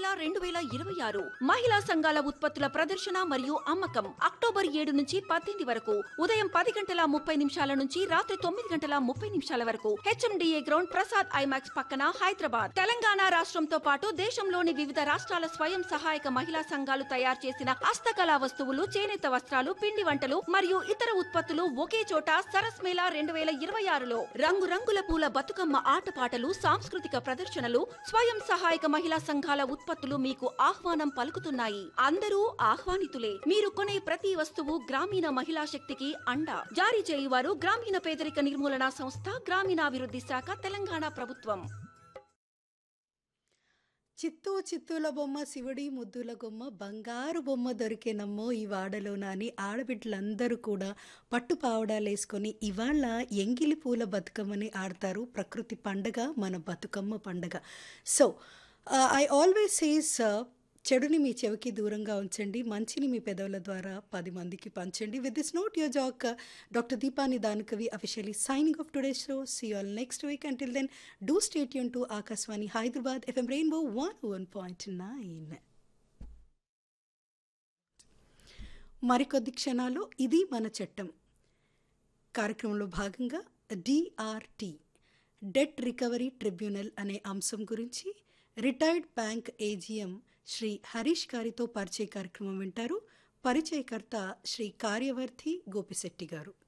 మేళా రెండు వేల ఇరవై ఆరు మహిళా సంఘాల ఉత్పత్తుల ప్రదర్శన మరియు అమ్మకం అక్టోబర్ ఏడు నుంచి పద్దెనిమిది వరకు ఉదయం పది గంటల ముప్పై నిమిషాల నుంచి రాత్రి తొమ్మిది గంటల ముప్పై నిమిషాల వరకు హెచ్ఎండిఏ గ్రౌండ్ ప్రసాద్ ఐమాక్స్ పక్కన హైదరాబాద్ తెలంగాణ రాష్ట్రంతో పాటు దేశంలోని వివిధ రాష్ట్రాల స్వయం సహాయక మహిళా సంఘాలు తయారు చేసిన హస్తకళా వస్తువులు చేనేత వస్త్రాలు పిండి వంటలు మరియు ఇతర ఉత్పత్తులు ఒకే చోట సరస్ మేళా రెండు వేల ఇరవై ఆరులో రంగురంగుల పూల బతుకమ్మ ఆటపాటలు సాంస్కృతిక ప్రదర్శనలు స్వయం సహాయక మహిళా సంఘాల ఉత్పత్తులు మీకు ఆహ్వానం పలుకుతున్నాయి అందరూ ఆహ్వానితులే మీరు కొనే ప్రతి వస్తువు గ్రామీణ మహిళా శక్తికి అండ జారీ చేయువారు గ్రామీణ పేదరిక నిర్మూలన సంస్థ గ్రామీణాభివృద్ధి శాఖ తెలంగాణ ప్రభుత్వం చిత్తూ చిత్తూల బొమ్మ శివుడి ముద్దుల బొమ్మ బంగారు బొమ్మ దొరికేనమ్మో ఈ వాడలోన అని ఆడబిడ్డలందరూ కూడా పట్టు పావడాలు వేసుకొని ఇవాళ ఎంగిలి పూల బతుకమ్మని ఆడతారు ప్రకృతి పండగ మన బతుకమ్మ పండగ సో ఐ ఆల్వేస్ సేస్ చెడుని మీ చెవికి దూరంగా ఉంచండి మంచిని మీ పెదవుల ద్వారా పది మందికి పంచండి with this note your jock doctor Deepani Danakavi officially signing off today show see all next week until then do stay యూన్ to Akashvani Hyderabad FM rainbow one one point nine మరికొద్ది క్షణాలు ఇది మన చట్టం కార్యక్రమంలో భాగంగా డిఆర్టీ డెట్ రికవరీ ట్రిబ్యునల్ అనే అంశం గురించి retired bank AGM Shri Harish గారితో పరిచయ కార్యక్రమం వింటారు పరిచయకర్త శ్రీ కార్యవర్తి గోపిశెట్టి గారు